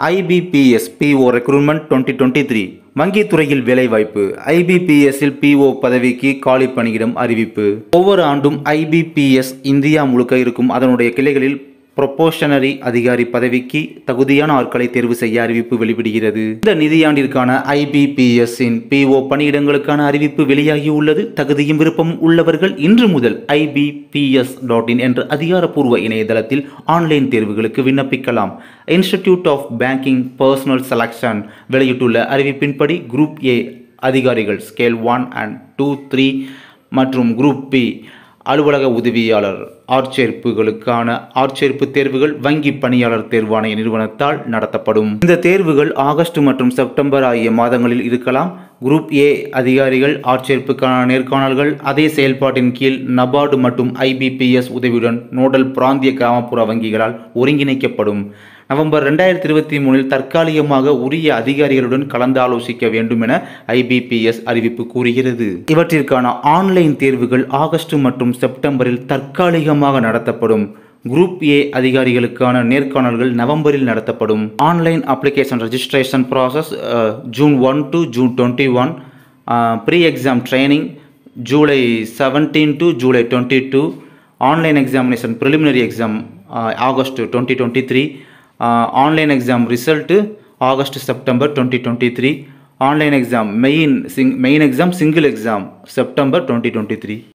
IBPS PO recruitment twenty twenty three வங்கித்துறையில் வேலைவாய்ப்பு ஐபிபிஎஸ்ஸில் பிஓ பதவிக்கு காலி பணியிடம் அறிவிப்பு ஒவ்வொரு ஆண்டும் ஐபிபிஎஸ் இந்தியா முழுக்க இருக்கும் அதனுடைய கிளைகளில் ப்ரொபோஷனரி அதிகாரி பதவிக்கு தகுதியான ஆட்களை தேர்வு செய்ய அறிவிப்பு வெளிவிடுகிறது இந்த நிதியாண்டிற்கான ஐபிபிஎஸ் இன் பிஓ பணியிடங்களுக்கான அறிவிப்பு வெளியாகி உள்ளது தகுதியும் விருப்பம் உள்ளவர்கள் இன்று முதல் ஐபிபிஎஸ் டாட் இன் என்ற அதிகாரப்பூர்வ இணையதளத்தில் ஆன்லைன் தேர்வுகளுக்கு விண்ணப்பிக்கலாம் institute of banking personnel selection வெளியிட்டுள்ள அறிவிப்பின்படி குரூப் ஏ அதிகாரிகள் scale one and two three மற்றும் குரூப் பி அலுவலக உதவியாளர் ஆட்சேர்ப்புகளுக்கான ஆட்சேர்ப்பு தேர்வுகள் வங்கி பணியாளர் தேர்வாணைய நிறுவனத்தால் நடத்தப்படும் இந்த தேர்வுகள் ஆகஸ்ட் மற்றும் செப்டம்பர் ஆகிய மாதங்களில் இருக்கலாம் குரூப் ஏ அதிகாரிகள் ஆட்சேர்ப்புக்கான நேர்காணல்கள் அதே செயல்பாட்டின் கீழ் நபார்டு மற்றும் ஐபிபிஎஸ் உதவியுடன் நோடல் பிராந்திய கிராமப்புற வங்கிகளால் ஒருங்கிணைக்கப்படும் நவம்பர் ரெண்டாயிரத்தி இருபத்தி மூணில் தற்காலிகமாக உரிய அதிகாரிகளுடன் கலந்து ஆலோசிக்க வேண்டும் என ஐபிபிஎஸ் அறிவிப்பு கூறுகிறது இவற்றிற்கான ஆன்லைன் தேர்வுகள் ஆகஸ்ட் மற்றும் செப்டம்பரில் தற்காலிகமாக நடத்தப்படும் குரூப் ஏ அதிகாரிகளுக்கான நேர்காணல்கள் நவம்பரில் நடத்தப்படும் online application registration process June one to June twenty one pre exam training July seventeen to July twenty two online examination preliminary exam August twenty twenty three online exam result August September twenty twenty three online exam main சிங் main exam single exam September twenty twenty three